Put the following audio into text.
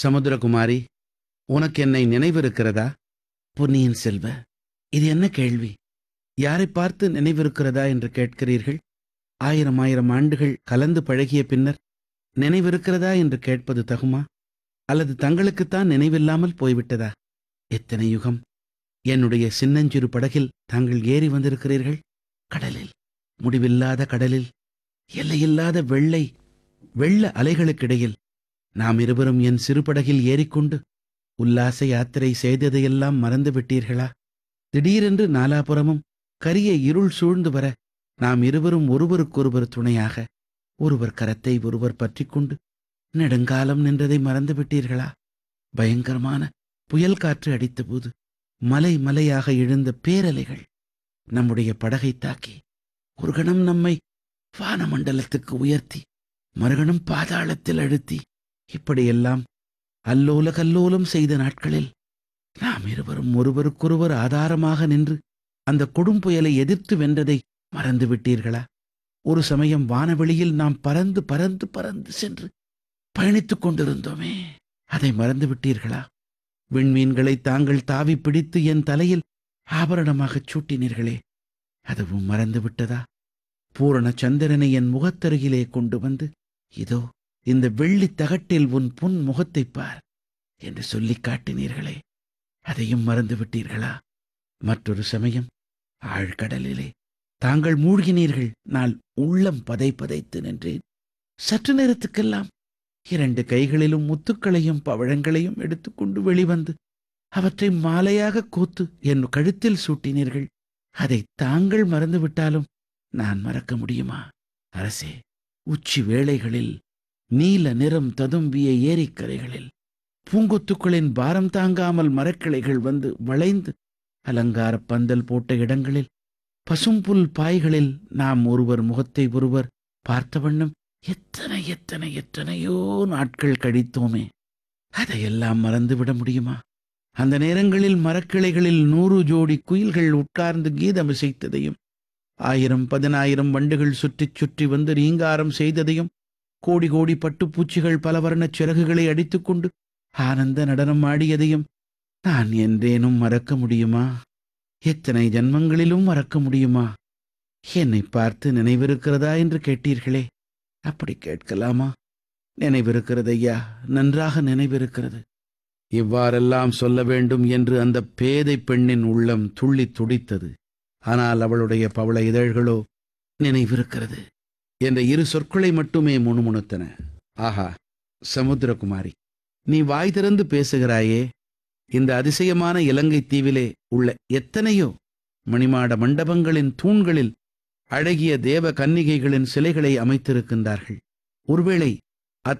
சமுத்திரகுமாரி உனக்கு என்னை நினைவிருக்கிறதா பொன்னியின் செல்வ இது என்ன கேள்வி யாரை பார்த்து நினைவிருக்கிறதா என்று கேட்கிறீர்கள் ஆயிரம் ஆயிரம் ஆண்டுகள் கலந்து பழகிய பின்னர் நினைவிருக்கிறதா என்று கேட்பது தகுமா அல்லது தங்களுக்குத்தான் நினைவில்லாமல் போய்விட்டதா எத்தனை யுகம் என்னுடைய சின்னஞ்சிறு படகில் தாங்கள் ஏறி வந்திருக்கிறீர்கள் கடலில் முடிவில்லாத கடலில் எல்லையில்லாத வெள்ளை வெள்ள அலைகளுக்கிடையில் நாம் இருவரும் என் சிறு படகில் ஏறிக்கொண்டு உல்லாச யாத்திரை செய்ததையெல்லாம் மறந்து விட்டீர்களா திடீரென்று நாலாபுறமும் கரிய இருள் சூழ்ந்து வர நாம் இருவரும் ஒருவருக்கொருவர் துணையாக ஒருவர் கரத்தை ஒருவர் பற்றிக்கொண்டு நெடுங்காலம் நின்றதை மறந்து விட்டீர்களா பயங்கரமான புயல் காற்று அடித்தபோது மலை மலையாக எழுந்த பேரலைகள் நம்முடைய படகை தாக்கி ஒரு கணம் நம்மை வானமண்டலத்துக்கு உயர்த்தி மறுகணம் பாதாளத்தில் அழுத்தி இப்படியெல்லாம் அல்லோல கல்லோலம் செய்த நாட்களில் நாம் இருவரும் ஒருவருக்கொருவர் ஆதாரமாக நின்று அந்த கொடும் புயலை எதிர்த்து வென்றதை மறந்து விட்டீர்களா ஒரு சமயம் வானவெளியில் நாம் பறந்து பறந்து பறந்து சென்று பயணித்துக் கொண்டிருந்தோமே அதை மறந்து விட்டீர்களா விண்மீன்களை தாங்கள் தாவி பிடித்து என் தலையில் ஆபரணமாகச் சூட்டினீர்களே அதுவும் மறந்து விட்டதா பூரண சந்திரனை என் முகத்தருகிலே கொண்டு வந்து இதோ இந்த வெள்ளித் தகட்டில் உன் புன் முகத்தைப் பார் என்று சொல்லிக் காட்டினீர்களே அதையும் மறந்து விட்டீர்களா மற்றொரு சமயம் ஆழ்கடலிலே தாங்கள் மூழ்கினீர்கள் நான் உள்ளம் பதை பதைத்து நின்றேன் சற்று நேரத்துக்கெல்லாம் இரண்டு கைகளிலும் முத்துக்களையும் பவழங்களையும் எடுத்துக்கொண்டு வெளிவந்து அவற்றை மாலையாக கோத்து என் கழுத்தில் சூட்டினீர்கள் அதை தாங்கள் மறந்துவிட்டாலும் நான் மறக்க முடியுமா அரசே உச்சி வேளைகளில் நீல நிறம் ததும்பிய ஏரிக்கரைகளில் பூங்கொத்துக்களின் பாரம் தாங்காமல் மரக்கிளைகள் வந்து வளைந்து அலங்கார பந்தல் போட்ட இடங்களில் பசும்புல் பாய்களில் நாம் ஒருவர் முகத்தை ஒருவர் பார்த்த வண்ணம் எத்தனை எத்தனை எத்தனையோ நாட்கள் கழித்தோமே அதையெல்லாம் மறந்துவிட முடியுமா அந்த நேரங்களில் மரக்கிளைகளில் நூறு ஜோடி குயில்கள் உட்கார்ந்து கீதம் இசைத்ததையும் ஆயிரம் பதினாயிரம் வண்டுகள் சுற்றிச் சுற்றி வந்து ரீங்காரம் செய்ததையும் கோடி கோடி பட்டுப்பூச்சிகள் பல வர்ணச் சிறகுகளை அடித்துக்கொண்டு ஆனந்த நடனம் ஆடியதையும் நான் என்றேனும் மறக்க முடியுமா எத்தனை ஜன்மங்களிலும் மறக்க முடியுமா என்னை பார்த்து நினைவிருக்கிறதா என்று கேட்டீர்களே அப்படி கேட்கலாமா நினைவிருக்கிறது ஐயா நன்றாக நினைவிருக்கிறது இவ்வாறெல்லாம் சொல்ல வேண்டும் என்று அந்த பேதை பெண்ணின் உள்ளம் துள்ளி துடித்தது ஆனால் அவளுடைய பவள இதழ்களோ நினைவிருக்கிறது என்ற இரு சொற்களை மட்டுமே முணுமுணுத்தன ஆஹா சமுத்திரகுமாரி நீ வாய் திறந்து பேசுகிறாயே இந்த அதிசயமான இலங்கை தீவிலே உள்ள எத்தனையோ மணிமாட மண்டபங்களின் தூண்களில் அழகிய தேவ கன்னிகைகளின் சிலைகளை அமைத்திருக்கின்றார்கள் ஒருவேளை